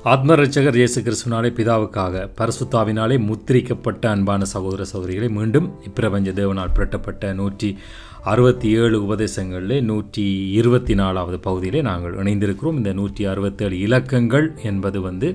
ஆத்மரட்சகர் இயேசு கிறிஸ்துவினாலே பிதாவுக்காக பரிசுத்தாவினாலே முத்திரிக்கப்பட்ட அன்பான சகோதர சகோதரிகளை மீண்டும் இப்பிரபஞ்ச தேவனால் புரட்டப்பட்ட நூற்றி அறுபத்தி ஏழு உபதேசங்களிலே நூற்றி இருபத்தி நாலாவது பகுதியிலே நாங்கள் இணைந்திருக்கிறோம் இந்த நூற்றி அறுபத்தேழு இலக்கங்கள் என்பது வந்து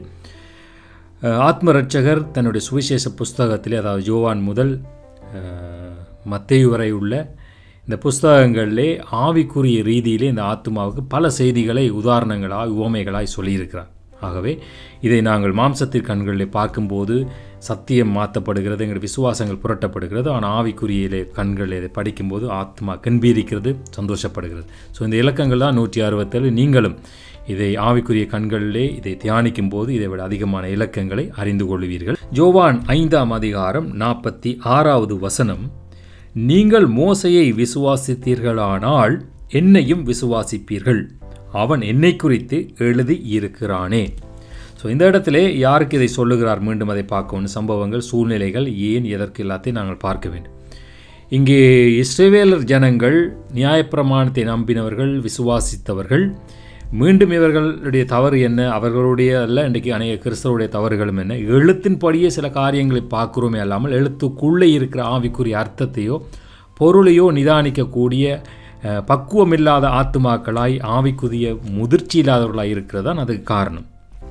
அஹ், ஆத்மரட்சகர் தன்னுடைய சுவிசேஷ புஸ்தகத்திலே அதாவது ஜோவான் முதல் அஹ், மத்தேயு வரை உள்ள இந்த புஸ்தகங்களிலே ஆவிக்குரிய ரீதியிலே இந்த ஆத்மாவுக்கு பல செய்திகளை உதாரணங்களாய் உவமைகளாய் சொல்லியிருக்கிறார் ஆகவே இதை நாங்கள் மாம்சத்தின் கண்களிலே பார்க்கும்போது சத்தியம் மாற்றப்படுகிறது எங்கள் விசுவாசங்கள் புரட்டப்படுகிறது ஆனால் ஆவிக்குரியிலே கண்களில் இதை படிக்கும்போது ஆத்மா கண்பீரிக்கிறது சந்தோஷப்படுகிறது ஸோ இந்த இலக்கங்கள் தான் நூற்றி அறுபத்தேழு நீங்களும் இதை ஆவிக்குரிய கண்களிலே இதை தியானிக்கும் போது இதை விட அதிகமான இலக்கங்களை அறிந்து கொள்வீர்கள் ஜோவான் ஐந்தாம் அதிகாரம் நாற்பத்தி ஆறாவது வசனம் நீங்கள் மோசையை விசுவாசித்தீர்களானால் என்னையும் விசுவாசிப்பீர்கள் அவன் என்னை குறித்து எழுதி இருக்கிறானே ஸோ இந்த இடத்திலே யாருக்கு இதை சொல்லுகிறார் மீண்டும் அதை பார்க்கணும் சம்பவங்கள் சூழ்நிலைகள் ஏன் எதற்கு எல்லாத்தையும் நாங்கள் பார்க்க வேண்டும் இங்கே இஸ்ரேவேலர் ஜனங்கள் நியாயப்பிரமாணத்தை நம்பினவர்கள் விசுவாசித்தவர்கள் மீண்டும் இவர்களுடைய தவறு என்ன அவர்களுடைய அல்ல இன்றைக்கு அநேக கிறிஸ்தவருடைய தவறுகளும் என்ன எழுத்தின்படியே சில காரியங்களை பார்க்குறோமே அல்லாமல் எழுத்துக்குள்ளே இருக்கிற ஆவிக்குரிய அர்த்தத்தையோ பொருளையோ நிதானிக்கக்கூடிய அஹ், பக்குவமில்லாத ஆத்துமாக்களாய் ஆவிக்குரிய முதிர்ச்சி இல்லாதவர்களாய் இருக்கிறது தான் அதுக்கு காரணம்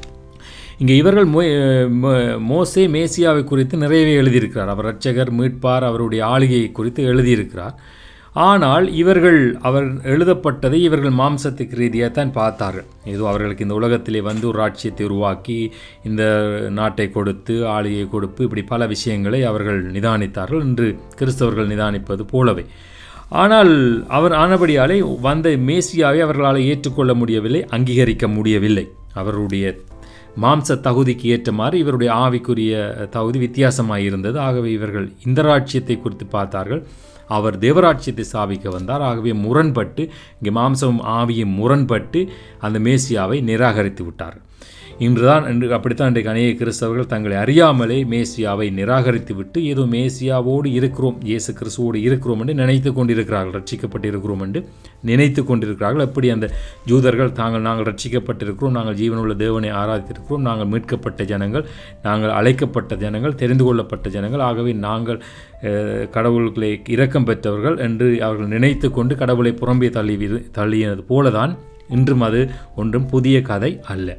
இங்கே இவர்கள் மோ மோ- மோசே மேசியாவை குறித்து நிறையவே எழுதியிருக்கிறார் அவர் இரட்சகர் மீட்பார் அவருடைய ஆளுகையை குறித்து எழுதியிருக்கிறார் ஆனால் இவர்கள் அவர் எழுதப்பட்டதை இவர்கள் மாம்சத்துக்கு ரீதியாக தான் பார்த்தார்கள் ஏதோ அவர்களுக்கு இந்த உலகத்திலே வந்து ஒரு ராட்சியத்தை உருவாக்கி இந்த நாட்டை கொடுத்து ஆளுகையை கொடுப்பு இப்படி பல விஷயங்களை அவர்கள் நிதானித்தார்கள் இன்று கிறிஸ்தவர்கள் நிதானிப்பது போலவே ஆனால் அவர் ஆனபடியாலே வந்த மேசியாவை அவர்களால் ஏற்றுக்கொள்ள முடியவில்லை அங்கீகரிக்க முடியவில்லை அவருடைய மாம்ச தகுதிக்கு ஏற்றமாறு இவருடைய ஆவிக்குரிய தகுதி வித்தியாசமாக இருந்தது ஆகவே இவர்கள் இந்த ராட்சியத்தை குறித்து பார்த்தார்கள் அவர் தேவராட்சியத்தை ஸ்தாபிக்க வந்தார் ஆகவே முரண்பட்டு இங்கே மாம்சமும் ஆவியும் முரண்பட்டு அந்த மேசியாவை நிராகரித்து விட்டார்கள் இன்றுதான் இன்று அப்படித்தான் இன்றைக்கு அநேக கிறிஸ்தவர்கள் தங்களை அறியாமலே மேசியாவை நிராகரித்து விட்டு ஏதோ மேசியாவோடு இருக்கிறோம் இயேசு கிறிஸ்துவோடு இருக்கிறோம் என்று நினைத்து கொண்டிருக்கிறார்கள் ரட்சிக்கப்பட்டு இருக்கிறோம் என்று நினைத்து கொண்டிருக்கிறார்கள் எப்படி அந்த ஜூதர்கள் தாங்கள் நாங்கள் ரட்சிக்கப்பட்டிருக்கிறோம் நாங்கள் ஜீவனுள்ள தேவனை ஆராதித்திருக்கிறோம் நாங்கள் மீட்கப்பட்ட ஜனங்கள் நாங்கள் அழைக்கப்பட்ட ஜனங்கள் தெரிந்து கொள்ளப்பட்ட ஜனங்கள் ஆகவே நாங்கள் அஹ், கடவுள்களை இரக்கம் பெற்றவர்கள் என்று அவர்கள் நினைத்து கொண்டு கடவுளை புறம்பே தள்ளி தள்ளியது போலதான் இன்றும் அது ஒன்றும் புதிய கதை அல்ல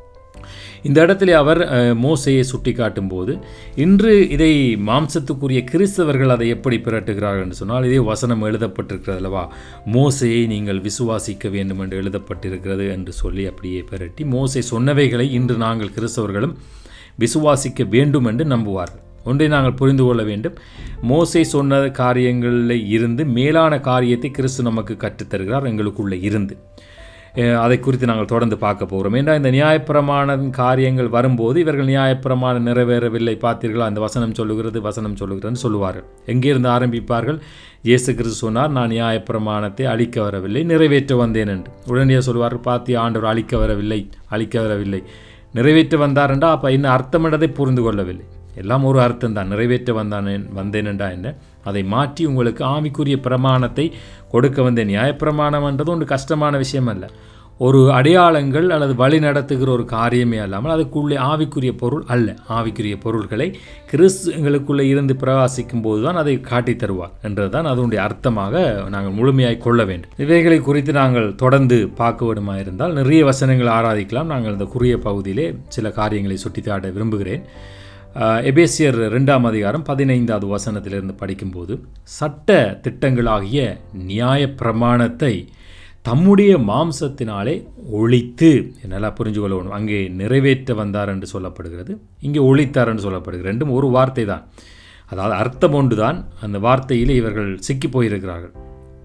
இந்த இடத்துல அவர் அஹ், மோசையை சுட்டி காட்டும்போது இன்று இதை மாம்சத்துக்குரிய கிறிஸ்தவர்கள் அதை எப்படி பிரட்டுகிறார்கள் என்று சொன்னால் இதே வசனம் எழுதப்பட்டிருக்கிறது அல்லவா மோசையை நீங்கள் விசுவாசிக்க வேண்டும் என்று எழுதப்பட்டிருக்கிறது என்று சொல்லி அப்படியே பிரட்டி மோசை சொன்னவைகளை இன்று நாங்கள் கிறிஸ்தவர்களும் விசுவாசிக்க வேண்டும் என்று நம்புவார்கள் ஒன்றை நாங்கள் புரிந்து கொள்ள வேண்டும் மோசை சொன்ன காரியங்களில் இருந்து மேலான காரியத்தை கிறிஸ்து நமக்கு கற்றுத்தருகிறார் எங்களுக்குள்ளே இருந்து அஹ் அதை குறித்து நாங்கள் தொடர்ந்து பார்க்க போகிறோம் ஏன்னா இந்த நியாயப்பிரமாண காரியங்கள் வரும்போது இவர்கள் நியாயப்பிரமாணம் நிறைவேறவில்லை பார்த்தீர்களா அந்த வசனம் சொல்லுகிறது வசனம் சொல்லுகிறதுன்னு சொல்லுவார்கள் எங்கிருந்து ஆரம்பிப்பார்கள் இயேசு கிறிஸ்து சொன்னார் நான் நியாயப்பிரமாணத்தை அழிக்க வரவில்லை நிறைவேற்ற வந்தேன் என்று உடனடியாக சொல்வார்கள் பார்த்தி ஆண்டவர் அழிக்க வரவில்லை அழிக்க வரவில்லை நிறைவேற்ற வந்தார்ன்றா அப்போ என்ன அர்த்தமிடதை புரிந்து கொள்ளவில்லை எல்லாம் ஒரு அர்த்தம் தான் நிறைவேற்ற வந்தானே வந்தேனண்டா என்ன அதை மாற்றி உங்களுக்கு ஆவிக்குரிய பிரமாணத்தை கொடுக்க வந்த நியாயப்பிரமாணம் என்றது ஒன்று கஷ்டமான விஷயம் அல்ல ஒரு அடையாளங்கள் அல்லது வழி நடத்துகிற ஒரு காரியமே அல்லாமல் அதுக்குள்ளே ஆவிக்குரிய பொருள் அல்ல ஆவிக்குரிய பொருள்களை கிறிஸ்துங்களுக்குள்ளே இருந்து பிரகாசிக்கும் போது தான் அதை காட்டி தருவார் என்றதுதான் அதனுடைய அர்த்தமாக நாங்கள் முழுமையாய் கொள்ள வேண்டும் இவைகளை குறித்து நாங்கள் தொடர்ந்து பார்க்க வேண்டுமா இருந்தால் நிறைய வசனங்களை ஆராதிக்கலாம் நாங்கள் இந்த குறுகிய பகுதியிலே சில காரியங்களை சுட்டிக்காட்ட விரும்புகிறேன் ஆஹ், எபேசியர் ரெண்டாம் அதிகாரம் பதினைந்தாவது வசனத்திலிருந்து படிக்கும்போது சட்ட திட்டங்களாகிய நியாய பிரமாணத்தை தம்முடைய மாம்சத்தினாலே ஒழித்து நல்லா புரிஞ்சு கொள்ளணும் அங்கே நிறைவேற்ற வந்தார் என்று சொல்லப்படுகிறது இங்கே ஒழித்தார் என்று சொல்லப்படுகிறது ரெண்டும் ஒரு வார்த்தை தான் அதாவது அர்த்தம் ஒன்று தான் அந்த வார்த்தையிலே இவர்கள் சிக்கி போயிருக்கிறார்கள்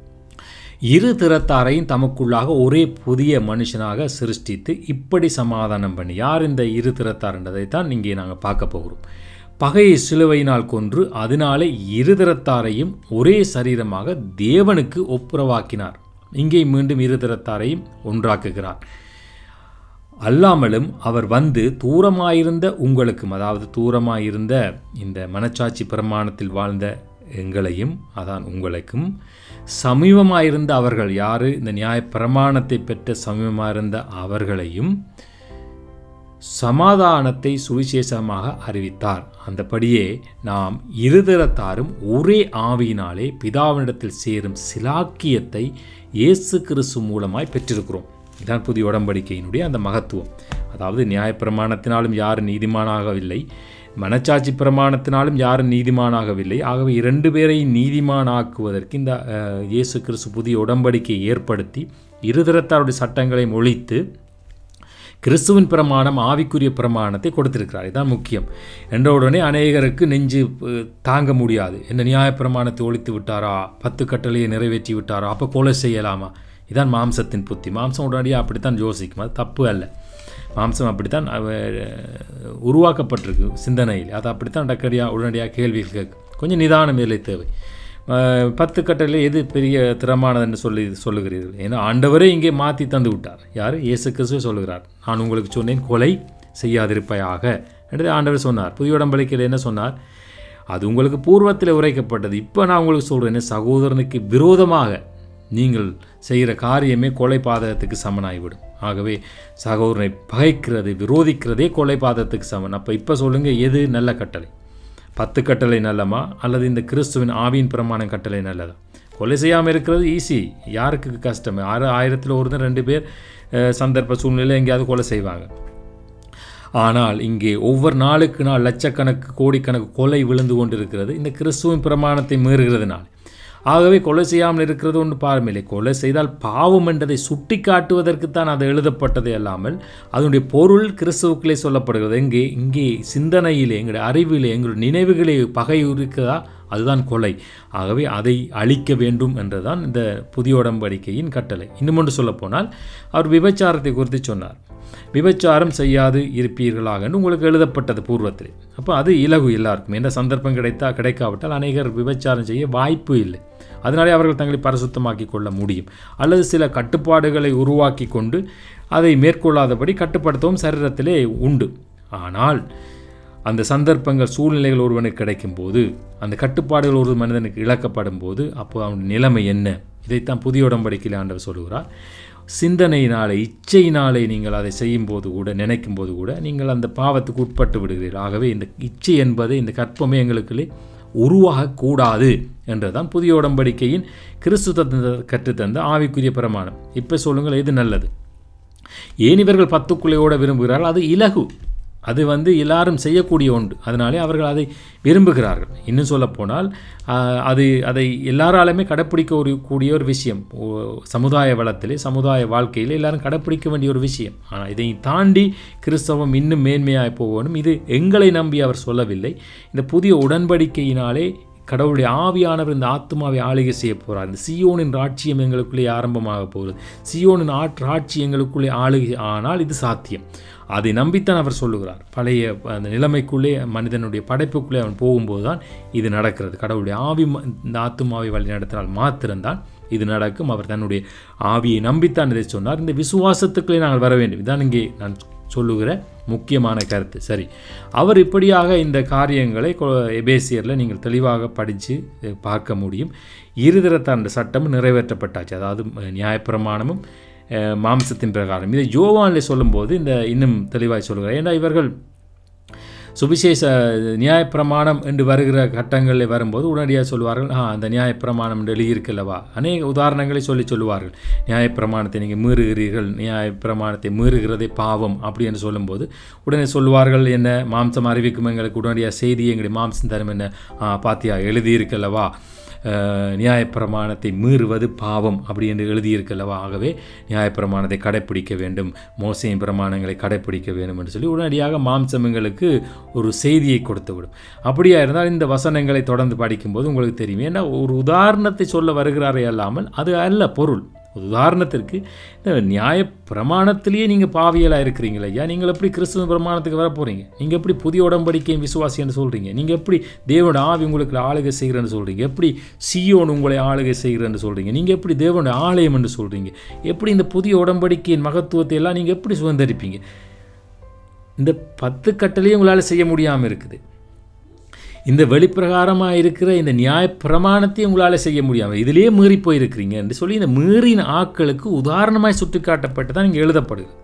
இரு திறத்தாரையும் தமக்குள்ளாக ஒரே புதிய மனுஷனாக சிருஷ்டித்து இப்படி சமாதானம் பண்ணி யார் இந்த இரு திறத்தார்ன்றதை தான் இங்கே நாங்கள் பார்க்க போகிறோம் பகையை சிலுவையினால் கொன்று அதனாலே இரு திறத்தாரையும் ஒரே சரீரமாக தேவனுக்கு ஒப்புரவாக்கினார் இங்கே மீண்டும் இரு திறத்தாரையும் ஒன்றாக்குகிறார் அல்லாமலும் அவர் வந்து தூரமாயிருந்த உங்களுக்கும் அதாவது தூரமாயிருந்த இந்த மனச்சாட்சி பிரமாணத்தில் வாழ்ந்த எங்களையும் அதான் உங்களுக்கும் சமீபமாயிருந்த அவர்கள் யார் இந்த நியாய பிரமாணத்தை பெற்ற சமீபமாயிருந்த அவர்களையும் சமாதானத்தை சுவிசேஷமாக அறிவித்தார் அந்தபடியே நாம் இருதரத்தாரும் ஒரே ஆவியினாலே பிதாவினிடத்தில் சேரும் சிலாக்கியத்தை இயேசு கிறிஸ்து மூலமாய் பெற்றிருக்கிறோம் இதுதான் புதிய உடன்படிக்கையினுடைய அந்த மகத்துவம் அதாவது நியாயப்பிரமாணத்தினாலும் யாரும் நீதிமானாகவில்லை மனச்சாட்சி பிரமாணத்தினாலும் யாரும் நீதிமானாகவில்லை ஆகவே இரண்டு பேரையும் நீதிமானாக்குவதற்கு இந்த அஹ், இயேசு கிறிஸ்து புதிய உடன்படிக்கையை ஏற்படுத்தி இருதரத்தாருடைய சட்டங்களை ஒழித்து கிறிஸ்துவின் பிரமாணம் ஆவிக்குரிய பிரமாணத்தை கொடுத்திருக்கிறார் இதுதான் முக்கியம் என்ற உடனே அநேகருக்கு நெஞ்சு அஹ், தாங்க முடியாது என்ன நியாயப்பிரமாணத்தை ஒழித்து விட்டாரா பத்து கட்டளையை நிறைவேற்றி விட்டாரா அப்போ கொலை செய்யலாமா இதான் மாம்சத்தின் புத்தி மாம்சம் உடனடியாக அப்படித்தான் யோசிக்கும் அது தப்பு அல்ல மாம்சம் அப்படித்தான் அவ உருவாக்கப்பட்டிருக்கு சிந்தனையில் அது அப்படித்தான் டக்கடியாக உடனடியாக கேள்விகள் கேட்கும் கொஞ்சம் நிதானம் இல்லை தேவை அஹ், பத்து கட்டளை எது பெரிய திறமானதுன்னு சொல்லி சொல்லுகிறீர்கள் ஏன்னா ஆண்டவரே இங்கே மாற்றி தந்து விட்டார் யார் இயேசு கிறிஸ்துவே சொல்லுகிறார் நான் உங்களுக்கு சொன்னேன் கொலை செய்யாதிருப்பையாக என்று ஆண்டவர் சொன்னார் புதிய உடம்படிக்கையில் என்ன சொன்னார் அது உங்களுக்கு பூர்வத்தில் உரைக்கப்பட்டது இப்போ நான் உங்களுக்கு சொல்கிறேன் சகோதரனுக்கு விரோதமாக நீங்கள் செய்கிற காரியமே கொலை பாதகத்துக்கு சமனாகிவிடும் ஆகவே சகோதரனை பகைக்கிறது விரோதிக்கிறதே கொலை பாதகத்துக்கு சமன் அப்போ இப்போ சொல்லுங்கள் எது நல்ல கட்டளை பத்து கட்டளை நல்லமா அல்லது இந்த கிறிஸ்துவின் ஆவியின் பிரமாணம் கட்டளை நல்லதா கொலை செய்யாமல் இருக்கிறது ஈஸி யாருக்கு கஷ்டம் ஆறு ஆயிரத்தில் ஒருத்தர் ரெண்டு பேர் அஹ், சந்தர்ப்ப சூழ்நிலை எங்கேயாவது கொலை செய்வாங்க ஆனால் இங்கே ஒவ்வொரு நாளுக்கு நாள் லட்சக்கணக்கு கோடிக்கணக்கு கொலை விழுந்து கொண்டிருக்கிறது இந்த கிறிஸ்துவின் பிரமாணத்தை மீறுகிறதுனால் ஆகவே கொலை செய்யாமல் இருக்கிறது ஒன்று பாருமில்லை கொலை செய்தால் பாவம் என்றதை சுட்டி காட்டுவதற்குத்தான் அது எழுதப்பட்டது அல்லாமல் அதனுடைய பொருள் கிறிஸ்துவுக்குள்ளே சொல்லப்படுகிறது எங்கே இங்கே சிந்தனையிலே எங்களுடைய அறிவிலே எங்களுடைய நினைவுகளே பகை இருக்கிறதா அதுதான் கொலை ஆகவே அதை அழிக்க வேண்டும் என்றுதான் இந்த புதிய உடன்படிக்கையின் கட்டளை இன்னும் ஒன்று சொல்லப்போனால் அவர் விபச்சாரத்தை குறித்து சொன்னார் விபச்சாரம் செய்யாது இருப்பீர்களாக என்று உங்களுக்கு எழுதப்பட்டது பூர்வத்தில் அப்போ அது இலகு எல்லாருக்கும் எந்த சந்தர்ப்பம் கிடைத்தா கிடைக்காவிட்டால் அநேகர் விபச்சாரம் செய்ய வாய்ப்பு இல்லை அதனாலே அவர்கள் தங்களை பரிசுத்தமாக்கி கொள்ள முடியும் அல்லது சில கட்டுப்பாடுகளை உருவாக்கி கொண்டு அதை மேற்கொள்ளாதபடி கட்டுப்படுத்தவும் சரீரத்திலே உண்டு ஆனால் அந்த சந்தர்ப்பங்கள் சூழ்நிலைகள் ஒருவனுக்கு கிடைக்கும்போது அந்த கட்டுப்பாடுகள் ஒரு மனிதனுக்கு இழக்கப்படும் போது அப்போ அவனுடைய நிலைமை என்ன இதைத்தான் புதிய உடன்படிக்கையில் ஆண்டவர் சொல்லுகிறார் சிந்தனையினாலே இச்சையினாலே நீங்கள் அதை செய்யும்போது கூட நினைக்கும் போது கூட நீங்கள் அந்த பாவத்துக்கு உட்பட்டு விடுகிறீர்கள் ஆகவே இந்த இச்சை என்பது இந்த கற்பமே எங்களுக்குள்ளே உருவாகக்கூடாது என்றுதான் புதிய உடன்படிக்கையின் கிறிஸ்து தந்த கற்றுத்தந்த ஆவிக்குரிய பிரமாணம் இப்போ சொல்லுங்கள் எது நல்லது ஏன் இவர்கள் பத்துக்குள்ளையோட விரும்புகிறார்கள் அது இலகு அது வந்து எல்லாரும் செய்யக்கூடிய ஒன்று அதனாலே அவர்கள் அதை விரும்புகிறார்கள் இன்னும் சொல்லப்போனால் ஆஹ், அது அதை எல்லாராலுமே கடைப்பிடிக்க ஒரு கூடிய ஒரு விஷயம் ஓ- சமுதாய வளத்திலே சமுதாய வாழ்க்கையில் எல்லாரும் கடைப்பிடிக்க வேண்டிய ஒரு விஷயம் ஆனால் இதை தாண்டி கிறிஸ்தவம் இன்னும் மேன்மையாய் போகணும் இது எங்களை நம்பி அவர் சொல்லவில்லை இந்த புதிய உடன்படிக்கையினாலே கடவுளுடைய ஆவியானவர் இந்த ஆத்மாவை ஆளுகை செய்ய போகிறார் இந்த சியோனின் ராட்சியம் எங்களுக்குள்ளே ஆரம்பமாக போகிறது சியோனின் ஆட் ராட்சி எங்களுக்குள்ளே ஆளுகை ஆனால் இது சாத்தியம் அதை நம்பித்தான் அவர் சொல்லுகிறார் பழைய அந்த நிலைமைக்குள்ளே மனிதனுடைய படைப்புக்குள்ளே அவன் போகும்போது தான் இது நடக்கிறது கடவுளுடைய ஆவி ம- இந்த ஆத்மாவை வழி நடத்தினால் மாத்திரம்தான் இது நடக்கும் அவர் தன்னுடைய ஆவியை நம்பித்தான் இதை சொன்னார் இந்த விசுவாசத்துக்குள்ளே நாங்கள் வர வேண்டும் இதான் இங்கே நான் சொல்லுகிற முக்கியமான கருத்து சரி அவர் இப்படியாக இந்த காரியங்களை கொ- எபேசியரில் நீங்கள் தெளிவாக படித்து பார்க்க முடியும் இருதரத்தார் அந்த சட்டம் நிறைவேற்றப்பட்டாச்சு அதாவது அஹ், நியாயப்பிரமாணமும் அஹ், மாம்சத்தின் பிரகாரம் இதை ஜோவானில் சொல்லும்போது இந்த இன்னும் தெளிவாய் சொல்கிறார் ஏன்னா இவர்கள் சுவிசேஷ நியாயப்பிரமாணம் என்று வருகிற கட்டங்களில் வரும்போது உடனடியாக சொல்வார்கள் ஆ அந்த நியாயப்பிரமாணம் என்று எழுதியிருக்கல்லவா அநேக உதாரணங்களை சொல்லி சொல்லுவார்கள் நியாயப்பிரமாணத்தை நீங்கள் மீறுகிறீர்கள் நியாயப்பிரமாணத்தை மீறுகிறதே பாவம் அப்படி என்று சொல்லும்போது உடனே சொல்லுவார்கள் என்ன மாம்சம் அறிவிக்கும் எங்களுக்கு உடனடியாக செய்தி எங்களுடைய மாம்சம் தரும் என்ன ஆ பாத்தியா எழுதியிருக்கல்லவா அஹ், நியாயப்பிரமாணத்தை மீறுவது பாவம் அப்படி என்று எழுதியிருக்கல்லவா ஆகவே நியாயப்பிரமாணத்தை கடைப்பிடிக்க வேண்டும் மோசையின் பிரமாணங்களை கடைப்பிடிக்க வேண்டும் என்று சொல்லி உடனடியாக மாம்சம் எங்களுக்கு ஒரு செய்தியை கொடுத்து விடும் அப்படியா இருந்தால் இந்த வசனங்களை தொடர்ந்து படிக்கும்போது உங்களுக்கு தெரியும் ஏன்னா ஒரு உதாரணத்தை சொல்ல வருகிறாரே அல்லாமல் அது அல்ல பொருள் ஒரு உதாரணத்திற்கு இந்த நியாய பிரமாணத்திலேயே நீங்கள் பாவியலாக இருக்கிறீங்களே ஐயா நீங்கள் எப்படி கிறிஸ்துவ பிரமாணத்துக்கு வர போகிறீங்க நீங்கள் எப்படி புதிய உடன்படிக்கையின் விசுவாசின்னு சொல்கிறீங்க நீங்கள் எப்படி தேவனோட ஆவி உங்களுக்கு ஆளுகை செய்கிறேன்னு சொல்கிறீங்க எப்படி சியோன் உங்களை ஆளுகை செய்கிறேன்னு சொல்கிறீங்க நீங்கள் எப்படி தேவனுடைய ஆலயம் என்று சொல்கிறீங்க எப்படி இந்த புதிய உடன்படிக்கையின் மகத்துவத்தை எல்லாம் நீங்கள் எப்படி சுதந்திரிப்பீங்க இந்த பத்து கட்டளையும் உங்களால் செய்ய முடியாமல் இருக்குது இந்த வெளிப்பிரகாரமாக இருக்கிற இந்த நியாய பிரமாணத்தையும் உங்களால் செய்ய முடியாமல் இதிலேயே மீறி போயிருக்கிறீங்க என்று சொல்லி இந்த மீறின ஆட்களுக்கு உதாரணமாய் சுட்டிக்காட்டப்பட்டு தான் இங்கே எழுதப்படுது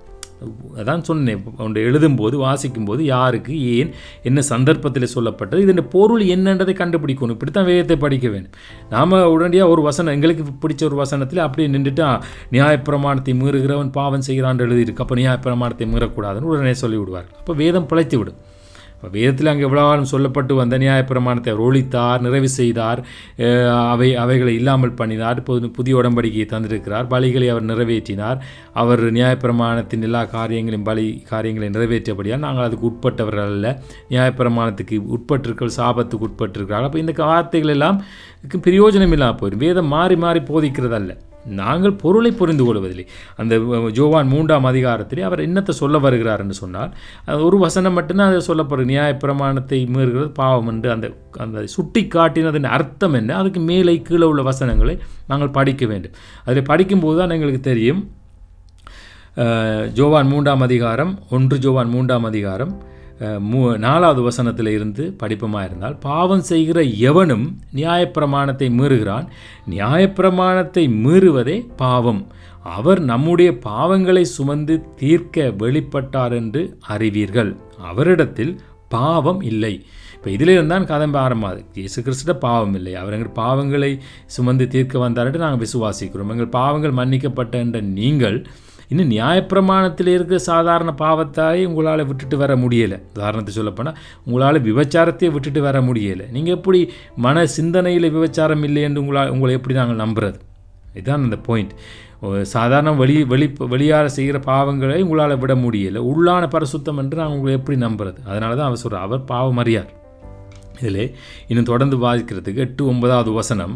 அதான் சொன்னேன் ஒன்று எழுதும்போது வாசிக்கும்போது யாருக்கு ஏன் என்ன சந்தர்ப்பத்தில் சொல்லப்பட்டது இதன் பொருள் என்னன்றதை கண்டுபிடிக்கணும் இப்படி தான் வேதத்தை படிக்க வேண்டும் நாம் உடனடியாக ஒரு வசனம் எங்களுக்கு பிடிச்ச ஒரு வசனத்தில் அப்படியே நின்றுட்டு "ஆ, நியாயப்பிரமாணத்தை மீறுகிறவன் பாவம் செய்கிறான் எழுதியிருக்கு அப்போ நியாயப்பிரமாணத்தை மீறக்கூடாதுன்னு உடனே சொல்லி விடுவார் அப்போ வேதம் பிழைத்து விடும் இப்போ வேதத்தில் அங்கே எவ்வளோ காலம் சொல்லப்பட்டு வந்த நியாயப்பிரமாணத்தை அவர் ஒழித்தார் நிறைவு செய்தார் அஹ் அவை அவைகளை இல்லாமல் பண்ணினார் இப்போது புதிய உடன்படிக்கையை தந்திருக்கிறார் பலிகளை அவர் நிறைவேற்றினார் அவர் நியாயப்பிரமாணத்தின் எல்லா காரியங்களையும் பலி காரியங்களை நிறைவேற்றியபடியால் நாங்கள் அதுக்கு உட்பட்டவர்கள் அல்ல நியாயப்பிரமாணத்துக்கு உட்பட்டிருக்கிற சாபத்துக்கு உட்பட்டிருக்கிறார்கள் அப்போ இந்த வார்த்தைகள் எல்லாம் இதுக்கு பிரயோஜனம் இல்லாமல் போயிடும் வேதம் மாறி மாறி போதிக்கிறதல்ல நாங்கள் பொருளை புரிந்து கொள்வதில்லை அந்த ஜோவான் மூன்றாம் அதிகாரத்திலே அவர் என்னத்தை சொல்ல வருகிறார் என்று சொன்னால் அது ஒரு வசனம் மட்டும்தான் அதை சொல்லப்படுது நியாயப்பிரமாணத்தை மீறுகிறது பாவம் என்று அந்த அந்த சுட்டி காட்டினதன் அர்த்தம் என்ன அதுக்கு மேலே கீழே உள்ள வசனங்களை நாங்கள் படிக்க வேண்டும் அதில் படிக்கும்போது தான் எங்களுக்கு தெரியும் அஹ், ஜோவான் மூன்றாம் அதிகாரம் ஒன்று ஜோவான் மூன்றாம் அதிகாரம் அஹ், மூ நாலாவது வசனத்தில் இருந்து படிப்பமாக இருந்தால் பாவம் செய்கிற எவனும் நியாயப்பிரமாணத்தை மீறுகிறான் நியாயப்பிரமாணத்தை மீறுவதே பாவம் அவர் நம்முடைய பாவங்களை சுமந்து தீர்க்க வெளிப்பட்டார் என்று அறிவீர்கள் அவரிடத்தில் பாவம் இல்லை இப்போ இதில் இருந்தான் கதம்ப ஆரம்பாது இயேசு கிறிஸ்துட பாவம் இல்லை அவர் எங்கள் பாவங்களை சுமந்து தீர்க்க வந்தார்ட்டு நாங்கள் விசுவாசிக்கிறோம் எங்கள் பாவங்கள் மன்னிக்கப்பட்ட என்ற நீங்கள் இன்னும் நியாயப்பிரமாணத்தில் இருக்கிற சாதாரண பாவத்தாய் உங்களால் விட்டுட்டு வர முடியலை உதாரணத்தை சொல்லப்போனால் உங்களால் விபச்சாரத்தையே விட்டுட்டு வர முடியலை நீங்கள் எப்படி மன சிந்தனையில் விபச்சாரம் இல்லை என்று உங்களால் உங்களை எப்படி நாங்கள் நம்புறது இதுதான் அந்த பாயிண்ட் சாதாரண வெளி வெளி வெளியார செய்கிற பாவங்களை உங்களால் விட முடியலை உள்ளான பரிசுத்தம் என்று நாங்கள் உங்களை எப்படி நம்புறது அதனால தான் அவர் சொல்கிறார் அவர் பாவம் அறியார் இதில் இன்னும் தொடர்ந்து வாசிக்கிறதுக்கு எட்டு ஒன்பதாவது வசனம்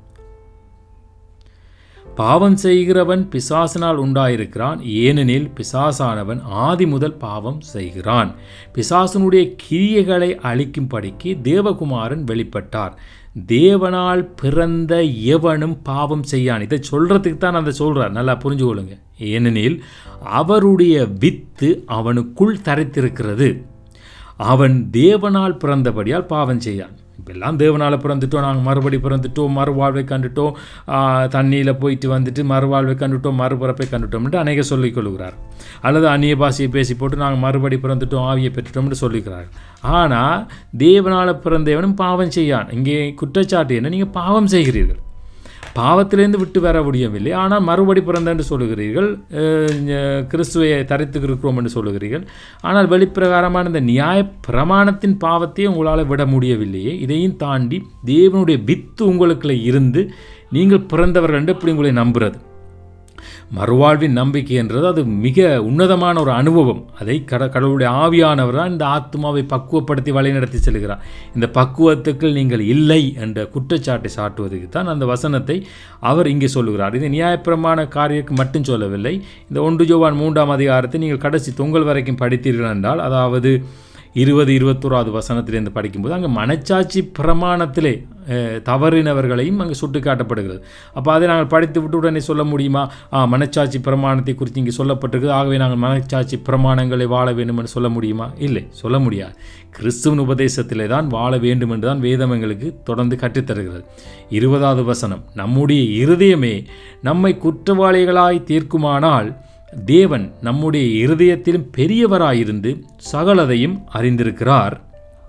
பாவம் செய்கிறவன் பிசாசினால் உண்டாயிருக்கிறான் ஏனெனில் பிசாசானவன் ஆதி முதல் பாவம் செய்கிறான் பிசாசனுடைய கிரியைகளை அழிக்கும்படிக்கு தேவகுமாரன் வெளிப்பட்டார் தேவனால் பிறந்த எவனும் பாவம் செய்யான் இதை சொல்கிறதுக்கு தான் அந்த சொல்கிறார் நல்லா புரிஞ்சு கொள்ளுங்க ஏனெனில் அவருடைய வித்து அவனுக்குள் தரைத்திருக்கிறது அவன் தேவனால் பிறந்தபடியால் பாவம் செய்யான் இப்பெல்லாம் தேவனால் பிறந்துட்டோம் நாங்கள் மறுபடி பிறந்துட்டோம் மறுவாழ்வை கண்டுட்டோம் தண்ணியில் போயிட்டு வந்துட்டு மறுவாழ்வை கண்டுட்டோம் மறுபிறப்பை கண்டுட்டோம்னு அநேக சொல்லிக் கொள்கிறார் அல்லது அந்நிய பாஷையை பேசி போட்டு நாங்கள் மறுபடி பிறந்துட்டோம் ஆவியை பெற்றுட்டோம்னு சொல்லிக்கிறார் ஆனால் தேவனால் பிறந்தவனும் பாவம் செய்யான் இங்கே குற்றச்சாட்டு என்ன நீங்கள் பாவம் செய்கிறீர்கள் பாவத்திலேருந்து விட்டு வர முடியவில்லை ஆனால் மறுபடி பிறந்த என்று சொல்லுகிறீர்கள் அஹ், கிறிஸ்துவை தரித்து இருக்கிறோம் என்று சொல்லுகிறீர்கள் ஆனால் வெளிப்பிரகாரமான இந்த நியாய பிரமாணத்தின் பாவத்தையே உங்களால் விட முடியவில்லையே இதையும் தாண்டி தேவனுடைய வித்து உங்களுக்குள்ள இருந்து நீங்கள் பிறந்தவர்கள் என்று இப்படி உங்களை நம்புறது மறுவாழ்வின் நம்பிக்கை என்றது அது மிக உன்னதமான ஒரு அனுபவம் அதை கட கடவுளுடைய ஆவியானவர் தான் இந்த ஆத்மாவை பக்குவப்படுத்தி வழிநடத்தி செல்கிறார் இந்த பக்குவத்துக்கு நீங்கள் இல்லை என்ற குற்றச்சாட்டை சாட்டுவதற்கு தான் அந்த வசனத்தை அவர் இங்கே சொல்லுகிறார் இது நியாயப்பிரமாண காரியக்கு மட்டும் சொல்லவில்லை இந்த ஒன்று ஜோவான் மூன்றாம் அதிகாரத்தை நீங்கள் கடைசி தொங்கல் வரைக்கும் படித்தீர்கள் என்றால் அதாவது இருபது இருபத்தோராவது வசனத்திலிருந்து படிக்கும்போது அங்கே மனச்சாட்சி பிரமாணத்திலே அஹ், தவறினவர்களையும் அங்கே சுட்டி காட்டப்படுகிறது அப்போ அதை நாங்கள் படித்து விட்டு உடனே சொல்ல முடியுமா ஆ மனச்சாட்சி பிரமாணத்தை குறித்து இங்கே சொல்லப்பட்டிருக்கு ஆகவே நாங்கள் மனச்சாட்சி பிரமாணங்களை வாழ வேண்டும் என்று சொல்ல முடியுமா இல்லை சொல்ல முடியாது கிறிஸ்துவின் உபதேசத்திலே தான் வாழ வேண்டும் என்று தான் வேதம் எங்களுக்கு தொடர்ந்து கற்றுத்தருகிறது இருபதாவது வசனம் நம்முடைய இருதயமே நம்மை குற்றவாளிகளாய் தீர்க்குமானால் தேவன் நம்முடைய இருதயத்திலும் பெரியவராயிருந்து சகலதையும் அறிந்திருக்கிறார்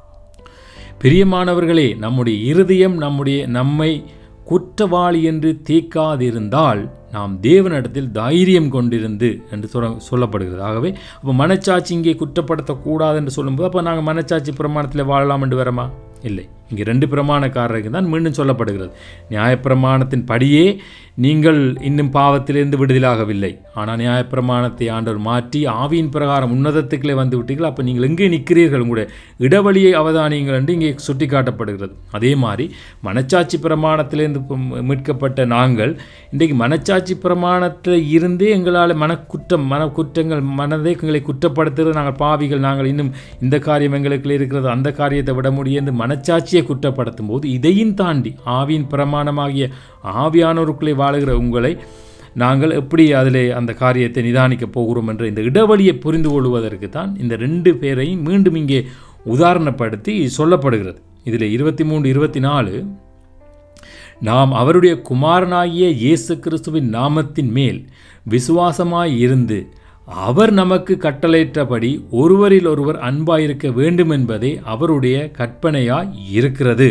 பிரியமானவர்களே நம்முடைய இருதயம் நம்முடைய நம்மை குற்றவாளி என்று தீர்க்காதிருந்தால் நாம் தேவனிடத்தில் தைரியம் கொண்டிருந்து என்று சொல்ல சொல்லப்படுகிறது ஆகவே அப்போ மனச்சாட்சி இங்கே குற்றப்படுத்தக்கூடாது என்று சொல்லும்போது அப்போ நாங்கள் மனச்சாட்சி பிரமாணத்தில் வாழலாம் என்று வரமா இல்லை இங்கே ரெண்டு பிரமாணக்காரருக்கு தான் மீண்டும் சொல்லப்படுகிறது நியாயப்பிரமாணத்தின் படியே நீங்கள் இன்னும் பாவத்திலிருந்து விடுதலாகவில்லை ஆனால் நியாயப்பிரமாணத்தை ஆண்டவர் மாற்றி ஆவியின் பிரகாரம் உன்னதத்துக்களே வந்து விட்டீர்கள் அப்போ நீங்கள் எங்கே நிற்கிறீர்கள் உங்களுடைய இடைவெளியை அவதானியுங்கள் என்று இங்கே சுட்டி காட்டப்படுகிறது அதே மாதிரி மனச்சாட்சி பிரமாணத்திலிருந்து ப- மீட்கப்பட்ட நாங்கள் இன்றைக்கு மனச்சாட்சி பிரமாணத்தில் இருந்தே எங்களால் மனக்குற்றம் மனக்குற்றங்கள் மனதை எங்களை குற்றப்படுத்துகிறது நாங்கள் பாவிகள் நாங்கள் இன்னும் இந்த காரியம் எங்களுக்கு இருக்கிறது அந்த காரியத்தை விட முடியாது மனச்சாட்சியை குற்றப்படுத்தும் போது இதையும் தாண்டி ஆவியின் பிரமாணமாகிய ஆவியானோருக்குள்ளே வாழுகிற உங்களை நாங்கள் எப்படி அதிலே அந்த காரியத்தை நிதானிக்கப் போகிறோம் என்ற இந்த இடைவெளியை புரிந்து கொள்வதற்கு தான் இந்த ரெண்டு பேரையும் மீண்டும் இங்கே உதாரணப்படுத்தி சொல்லப்படுகிறது இதில் இருபத்தி மூன்று இருபத்தி நாலு நாம் அவருடைய குமாரனாகிய இயேசு கிறிஸ்துவின் நாமத்தின் மேல் விசுவாசமாய் இருந்து அவர் நமக்கு கட்டளையிட்டபடி ஒருவரில் ஒருவர் அன்பாயிருக்க வேண்டும் என்பதே அவருடைய கற்பனையாய் இருக்கிறது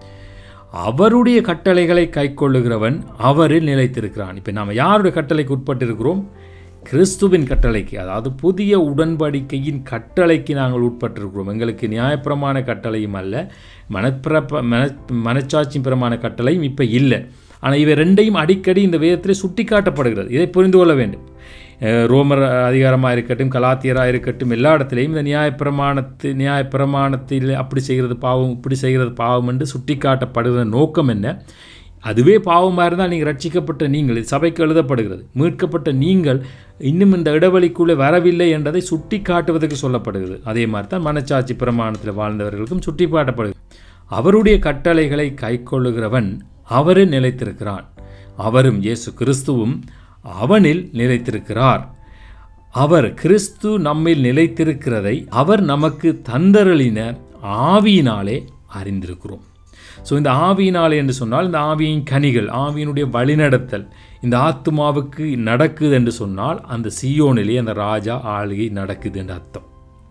அவருடைய கட்டளைகளை கைக்கொள்ளுகிறவன் அவரில் நிலைத்திருக்கிறான் இப்போ நாம் யாருடைய கட்டளைக்கு உட்பட்டிருக்கிறோம் கிறிஸ்துவின் கட்டளைக்கு அதாவது புதிய உடன்படிக்கையின் கட்டளைக்கு நாங்கள் உட்பட்டிருக்கிறோம் எங்களுக்கு நியாயப்பிரமாண கட்டளையும் அல்ல மனப்பிரப்ப மன மனச்சாட்சி பிரமாண கட்டளையும் இப்போ இல்லை ஆனால் இவை ரெண்டையும் அடிக்கடி இந்த வேதத்தில் சுட்டி காட்டப்படுகிறது இதை புரிந்து கொள்ள வேண்டும் அஹ் ரோமர் அதிகாரமாக இருக்கட்டும் கலாத்தியராக இருக்கட்டும் எல்லா இடத்துலையும் இந்த நியாயப்பிரமாணத்து நியாயப்பிரமாணத்தில் அப்படி செய்கிறது பாவம் இப்படி செய்கிறது பாவம் என்று சுட்டி காட்டப்படுகிற நோக்கம் என்ன அதுவே பாவமாக இருந்தால் நீங்கள் ரட்சிக்கப்பட்ட நீங்கள் இது சபைக்கு எழுதப்படுகிறது மீட்கப்பட்ட நீங்கள் இன்னும் இந்த இடைவெளிக்குள்ளே வரவில்லை என்றதை சுட்டி காட்டுவதற்கு சொல்லப்படுகிறது அதே மாதிரி தான் மனச்சாட்சி பிரமாணத்தில் வாழ்ந்தவர்களுக்கும் சுட்டி காட்டப்படுகிறது அவருடைய கட்டளைகளை கைக்கொள்ளுகிறவன் அவரே நிலைத்திருக்கிறான் அவரும் இயேசு கிறிஸ்துவும் அவனில் நிலைத்திருக்கிறார் அவர் கிறிஸ்து நம்மில் நிலைத்திருக்கிறதை அவர் நமக்கு தந்தருளின ஆவியினாலே அறிந்திருக்கிறோம் ஸோ இந்த ஆவியினாலே என்று சொன்னால் இந்த ஆவியின் கனிகள் ஆவியினுடைய வழிநடத்தல் இந்த ஆத்துமாவுக்கு நடக்குது என்று சொன்னால் அந்த சியோனிலே அந்த ராஜா ஆளுகை நடக்குது என்று அர்த்தம்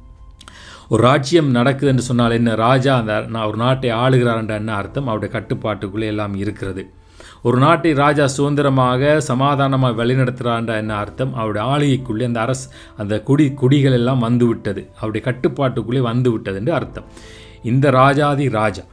ஒரு ராஜ்யம் நடக்குது என்று சொன்னால் என்ன ராஜா அந்த நான் ஒரு நாட்டை ஆளுகிறார் என்ற என்ன அர்த்தம் அவருடைய கட்டுப்பாட்டுக்குள்ளே எல்லாம் இருக்கிறது ஒரு நாட்டை ராஜா சுதந்திரமாக சமாதானமாக வழிநடத்துகிறான்ற என்ன அர்த்தம் அவருடைய ஆளுகைக்குள்ளே அந்த அரசு அந்த குடி குடிகள் எல்லாம் வந்து விட்டது அவருடைய கட்டுப்பாட்டுக்குள்ளே வந்து விட்டது என்று அர்த்தம் இந்த ராஜாதி ராஜா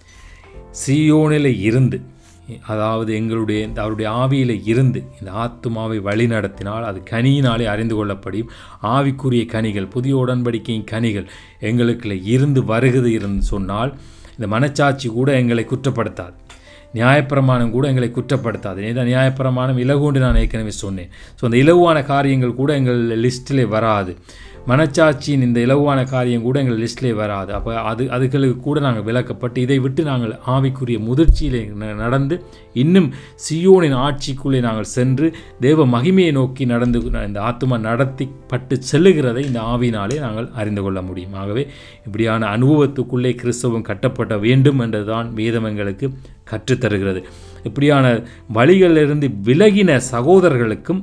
சியோனில் இருந்து அதாவது எங்களுடைய இந்த அவருடைய ஆவியில் இருந்து இந்த ஆத்துமாவை வழி நடத்தினால் அது கனியினாலே அறிந்து கொள்ளப்படும் ஆவிக்குரிய கனிகள் புதிய உடன்படிக்கையின் கனிகள் எங்களுக்குள்ள இருந்து வருகிறது இருந்து சொன்னால் இந்த மனச்சாட்சி கூட எங்களை குற்றப்படுத்தாது நியாயப்பிரமாணம் கூட எங்களை குற்றப்படுத்தாது ஏன்னா நியாயப்பிரமாணம் இலகுண்டு நான் ஏற்கனவே சொன்னேன் ஸோ அந்த இலகுவான காரியங்கள் கூட எங்கள் லிஸ்ட்டிலே வராது மனச்சாட்சியின் இந்த இலகுவான காரியம் கூட எங்கள் லிஸ்ட்லே வராது அப்போ அது அதுகளுக்கு கூட நாங்கள் விளக்கப்பட்டு இதை விட்டு நாங்கள் ஆவிக்குரிய முதிர்ச்சியிலே ந- நடந்து இன்னும் சியோனின் ஆட்சிக்குள்ளே நாங்கள் சென்று தேவ மகிமையை நோக்கி நடந்து இந்த ஆத்துமா நடத்தி பட்டு செல்லுகிறதை இந்த ஆவியினாலே நாங்கள் அறிந்து கொள்ள முடியும் ஆகவே இப்படியான அனுபவத்துக்குள்ளே கிறிஸ்தவம் கட்டப்பட வேண்டும் என்றுதான் வேதம் எங்களுக்கு கற்றுத்தருகிறது இப்படியான வழிகளிலிருந்து விலகின சகோதரர்களுக்கும்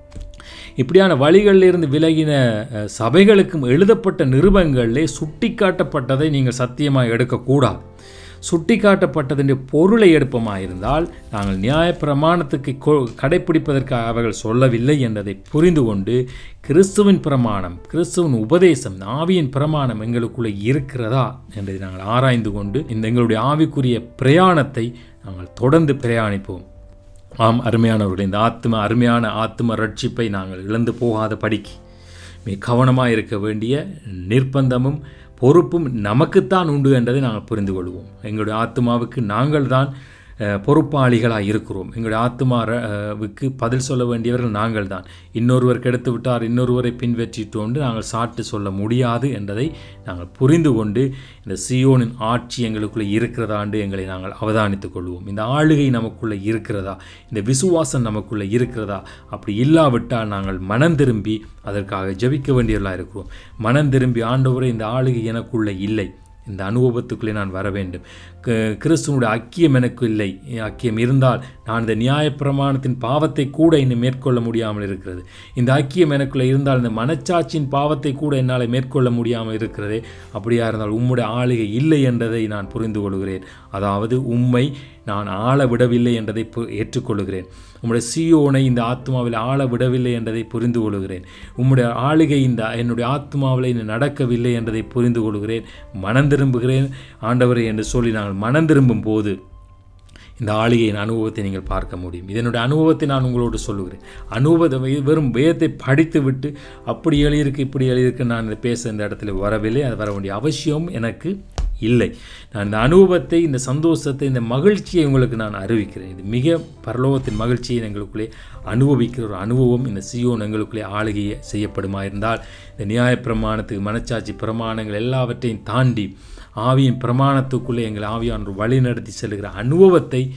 இப்படியான வழிகளிலிருந்து விலகின அஹ், சபைகளுக்கும் எழுதப்பட்ட நிருபங்களிலே சுட்டிக்காட்டப்பட்டதை நீங்கள் சத்தியமாக எடுக்கக்கூடாது சுட்டிக்காட்டப்பட்டதின் பொருளை எடுப்பமாயிருந்தால் நாங்கள் நியாய பிரமாணத்துக்கு கொ- கடைப்பிடிப்பதற்காக அவர்கள் சொல்லவில்லை என்பதை புரிந்து கொண்டு கிறிஸ்துவின் பிரமாணம் கிறிஸ்துவின் உபதேசம் ஆவியின் பிரமாணம் எங்களுக்குள்ளே இருக்கிறதா என்பதை நாங்கள் ஆராய்ந்து கொண்டு இந்த எங்களுடைய ஆவிக்குரிய பிரயாணத்தை நாங்கள் தொடர்ந்து பிரயாணிப்போம் ஆம் அருமையானவர்களே இந்த ஆத்ம அருமையான ஆத்ம ரட்சிப்பை நாங்கள் இழந்து போகாத படிக்கு மிக கவனமாக இருக்க வேண்டிய நிர்பந்தமும் பொறுப்பும் நமக்குத்தான் உண்டு என்பதை நாங்கள் புரிந்து கொள்வோம் எங்களுடைய ஆத்மாவுக்கு நாங்கள் தான் அஹ், பொறுப்பாளிகளாக இருக்கிறோம் எங்களுடைய ஆத்மாவுக்கு பதில் சொல்ல வேண்டியவர்கள் நாங்கள் தான் இன்னொருவர் கெடுத்து விட்டார் இன்னொருவரை பின்பற்றிட்டோண்டு நாங்கள் சாட்டு சொல்ல முடியாது என்பதை நாங்கள் புரிந்து கொண்டு இந்த சியோனின் ஆட்சி எங்களுக்குள்ளே இருக்கிறதாண்டு எங்களை நாங்கள் அவதானித்துக் கொள்வோம் இந்த ஆளுகை நமக்குள்ளே இருக்கிறதா இந்த விசுவாசம் நமக்குள்ளே இருக்கிறதா அப்படி இல்லாவிட்டால் நாங்கள் மனம் திரும்பி அதற்காக ஜெபிக்க வேண்டியவர்களாக இருக்கிறோம் மனம் திரும்பி ஆண்டவரே இந்த ஆளுகை எனக்குள்ளே இல்லை இந்த அனுபவத்துக்குள்ளே நான் வர வேண்டும் க- கிறிஸ்துவனுடைய ஐக்கியம் எனக்கு இல்லை ஐக்கியம் இருந்தால் நான் இந்த நியாயப்பிரமாணத்தின் பாவத்தை கூட இன்னும் மேற்கொள்ள முடியாமல் இருக்கிறது இந்த ஐக்கியம் எனக்குள்ளே இருந்தால் இந்த மனச்சாட்சியின் பாவத்தை கூட என்னால் மேற்கொள்ள முடியாமல் இருக்கிறதே அப்படியா இருந்தால் உம்முடைய ஆளுகை இல்லை என்றதை நான் புரிந்து கொள்கிறேன் அதாவது உம்மை நான் ஆள விடவில்லை என்றதை பு- ஏற்றுக்கொள்கிறேன் உம்முடைய சியோனை இந்த ஆத்மாவில் ஆள விடவில்லை என்பதை புரிந்து கொள்கிறேன் உம்முடைய ஆளுகை இந்த என்னுடைய ஆத்மாவில் இன்னும் நடக்கவில்லை என்பதை புரிந்து கொள்கிறேன் மனம் திரும்புகிறேன் ஆண்டவரே என்று சொல்லி நாங்கள் மனம் திரும்பும் போது இந்த ஆளிகையின் அனுபவத்தை நீங்கள் பார்க்க முடியும் இதனுடைய அனுபவத்தை நான் உங்களோடு சொல்லுகிறேன் அனுபவத்தை வே- வெறும் வேதத்தை படித்து விட்டு அப்படி எழுதியிருக்கு இப்படி எழுதியிருக்கு நான் இதை பேச இந்த இடத்துல வரவில்லை அது வர வேண்டிய அவசியம் எனக்கு இல்லை நான் இந்த அனுபவத்தை இந்த சந்தோஷத்தை இந்த மகிழ்ச்சியை உங்களுக்கு நான் அறிவிக்கிறேன் இது மிக பரலோகத்தின் மகிழ்ச்சியை எங்களுக்குள்ளே அனுபவிக்கிற ஒரு அனுபவம் இந்த சியோன் எங்களுக்குள்ளே ஆளுகை செய்யப்படுமா இருந்தால் இந்த நியாயப்பிரமாணத்துக்கு மனச்சாட்சி பிரமாணங்கள் எல்லாவற்றையும் தாண்டி ஆவியின் பிரமாணத்துக்குள்ளே எங்கள் ஆவியானவர் வழி நடத்தி செல்கிற அனுபவத்தை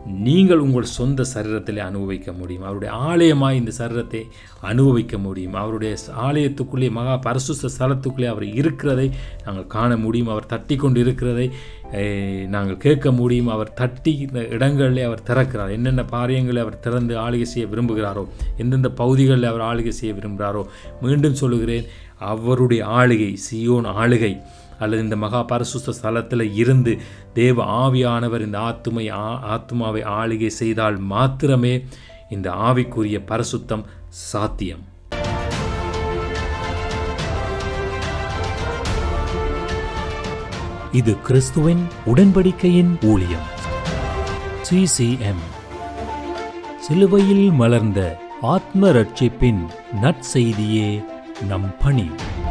நீங்கள் உங்கள் சொந்த சரீரத்தில் அனுபவிக்க முடியும் அவருடைய ஆலயமாய் இந்த சரீரத்தை அனுபவிக்க முடியும் அவருடைய ஆலயத்துக்குள்ளே மகா பரிசுத்த ஸ்தலத்துக்குள்ளே அவர் இருக்கிறதை நாங்கள் காண முடியும் அவர் தட்டி கொண்டு இருக்கிறதை eh, நாங்கள் கேட்க முடியும் அவர் தட்டி இடங்களில் அவர் திறக்கிறார் என்னென்ன காரியங்களை அவர் திறந்து ஆளுகை செய்ய விரும்புகிறாரோ எந்தெந்த பகுதிகளில் அவர் ஆளுகை செய்ய விரும்புகிறாரோ மீண்டும் சொல்லுகிறேன் அவருடைய ஆளுகை சியோன் ஆளுகை அல்லது இந்த மகா பரிசுத்த ஸ்தலத்தில் இருந்து தேவ ஆவியானவர் இந்த ஆத்துமை ஆ- ஆத்துமாவை ஆளுகை செய்தால் மாத்திரமே இந்த ஆவிக்குரிய பரிசுத்தம் சாத்தியம் இது கிறிஸ்துவின் உடன்படிக்கையின் ஊழியம் சிசிஎம் சிலுவையில் மலர்ந்த ஆத்ம ரட்சிப்பின் நற்செய்தியே நம் பணி